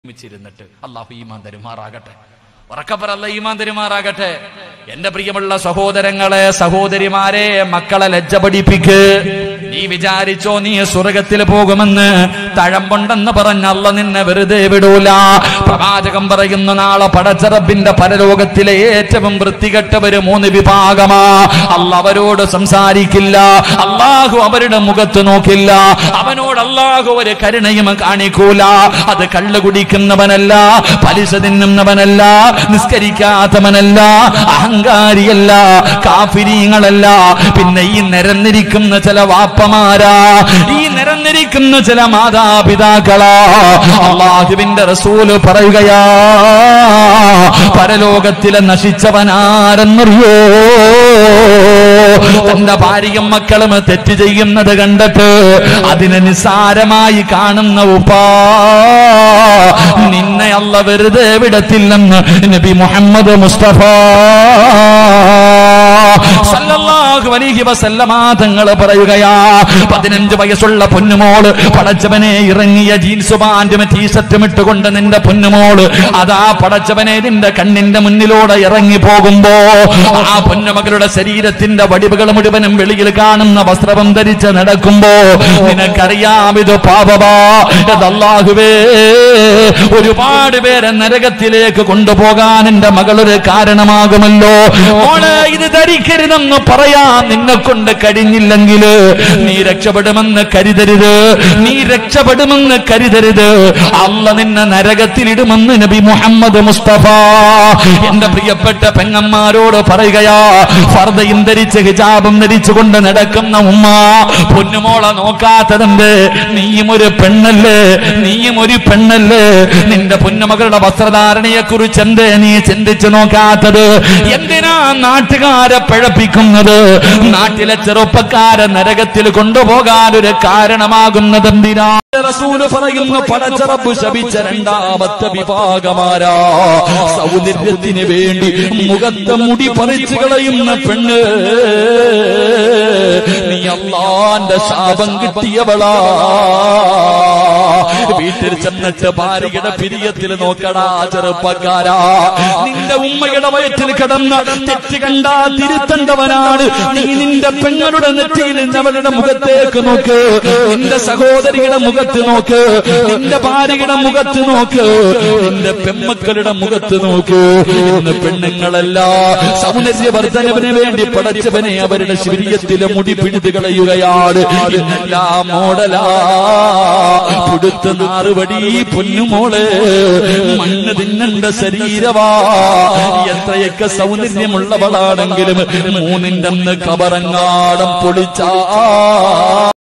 ഒരുമിച്ചിരുന്നിട്ട് അള്ളാഹു ഈമാൻ തരുമാറാകട്ടെ ഉറക്കപ്പറല്ല ഈമാൻ തരുമാറാകട്ടെ എന്റെ പ്രിയമുള്ള സഹോദരങ്ങളെ സഹോദരിമാരെ മക്കളെ ലജ്ജ പഠിപ്പിക്ക് നീ വിചാരിച്ചോ നീ സ്വർഗത്തിൽ പോകുമെന്ന് തഴമ്പുണ്ടെന്ന് പറഞ്ഞ അല്ല നിന്നെ വെറുതെ വിടൂല പ്രവാചകം പറയുന്ന നാളെ പടച്ചറബിന്റെ പരലോകത്തിലെ ഏറ്റവും വൃത്തികെട്ടവര് മൂന്ന് വിഭാഗമാ അല്ല അവരോട് സംസാരിക്കില്ല അള്ളാഹു അവരുടെ മുഖത്ത് നോക്കില്ല അവനോട് അള്ളാഹു ഒരു കരുണയും കാണിക്കൂല അത് കള്ളു കുടിക്കുന്നവനല്ല പലിശ തിന്നുന്നവനല്ല നിസ്കരിക്കാത്തവനല്ല അഹങ്കാരിയല്ല കാഫിരീങ്ങളല്ല പിന്നെ ഈ നിരന്നിരിക്കുന്ന ചില വാപ്പമാരാ ഈ നിരന്നിരിക്കുന്ന ചില മാതാപിതാക്കളാ അള്ളാഹുവിന്റെ റസൂല് പറയുകയാ പരലോകത്തിലെ നശിച്ചവനാരെന്നറിയോ തന്റെ ഭാര്യയും മക്കളും തെറ്റ് ചെയ്യുന്നത് കണ്ടിട്ട് അതിനെ നിസ്സാരമായി കാണുന്ന ഉപ്പാ നിന്നെ അല്ല വെറുതെ വിടത്തില്ലെന്ന് നബി മുഹമ്മദ് മുസ്തഫ സല്ലല്ലാഹു അലൈഹി വസല്ലമ തങ്ങൾ പറയുകയാ പതിനഞ്ച് വയസ്സുള്ള പൊന്നുമോള് പടച്ചവനെ ഇറങ്ങിയ ജീൻസ് പാന്റും ടീഷർട്ടും ഇട്ടുകൊണ്ട് നിന്റെ പൊന്നുമോള് അതാ പടച്ചവനെ നിന്റെ കണ്ണിന്റെ മുന്നിലൂടെ ഇറങ്ങി പോകുമ്പോ ആ പൊന്നുമകളുടെ ശരീരത്തിന്റെ വടിവുകൾ മുഴുവനും വെളിയിൽ കാണുന്ന വസ്ത്രം ധരിച്ച് നടക്കുമ്പോ നിനക്കറിയാം ഇത് പാപമാ ഇത് അല്ലാഹുവേ ഒരുപാട് പേരെ നരകത്തിലേക്ക് കൊണ്ടുപോകാൻ എന്റെ മകളൊരു കാരണമാകുമല്ലോ മോളെ ഇത് ധരിക്കരുതെന്ന് പറയാൻ നിന്നെ കൊണ്ട് കഴിഞ്ഞില്ലെങ്കിൽ നീ രക്ഷപ്പെടുമെന്ന് കരുതരുത് നീ രക്ഷപ്പെടുമെന്ന് കരുതരുത് അല്ല നിന്നെ നരകത്തിലിടുമെന്ന് നബി മുഹമ്മദ് മുസ്തഫ എന്റെ പ്രിയപ്പെട്ട പെങ്ങന്മാരോട് പറയുകയാ ഫർദയും ധരിച്ച് ഹിജാബും ധരിച്ചുകൊണ്ട് നടക്കുന്ന ഉമ്മ പൊന്നുമോളെ നോക്കാത്തതെന്ത് നീയും ഒരു പെണ്ണല്ലേ നീയും ഒരു പെണ്ണല്ലേ നിന്റെ പൊന്നുമകളുടെ വസ്ത്രധാരണയെ കുറിച്ച് എന്തേ നീ ചിന്തിച്ചു നോക്കാത്തത് എന്തിനാ നാട്ടുകാരെ പിഴപ്പിക്കുന്നത് നാട്ടിലെ ചെറുപ്പക്കാരെ നരകത്തിൽ കൊണ്ടുപോകാൻ ഒരു കാരണമാകുന്നത് എന്തിനാ റസൂല് പറയുന്നു പടച്ചറപ്പ് ശപിച്ച രണ്ടാമത്തെ വിഭാഗമാരാ സൗന്ദര്യത്തിന് വേണ്ടി മുഖത്തെ മുടി പറിച്ചു കളയുന്ന പെണ്ണ് നീ അള്ളാന്റെ ശാപം കിട്ടിയവളാ വീട്ടിൽ ചെന്നിട്ട് ഭാര്യയുടെ പിരിയത്തിൽ നോക്കടാ ചെറുപ്പക്കാരാ നിന്റെ ഉമ്മയുടെ വയറ്റിൽ കിടന്ന തെറ്റ് കണ്ടാ തിരുത്തേണ്ടവനാണ് നീ നിന്റെ പെങ്ങളുടെ നെറ്റിയിൽ അവരുടെ മുഖത്തേക്ക് നോക്ക് നിന്റെ സഹോദരിയുടെ മുഖത്ത് നോക്ക് നിന്റെ ഭാര്യയുടെ മുഖത്ത് നോക്ക് നിന്റെ പെമ്മക്കളുടെ മുഖത്ത് നോക്ക് ഇന്ന് പെണ്ണുങ്ങളല്ല സൗന്ദര്യവർദ്ധനവിന് വേണ്ടി പടച്ചവനെ അവരുടെ ശരീരത്തിലെ മുടി പിടിത് കളയുകയാണ് ഇന്നെല്ലാം മോഡലാ പുടുത്ത നാറുവടി പൊന്നുമോള് മണ്ണ് തിന്നണ്ട ശരീരവാ എത്രയൊക്കെ സൗന്ദര്യമുള്ളവളാണെങ്കിലും മൂന്നിന്റെ അന്ന് കബറങ്ങാടം പൊളിച്ചാ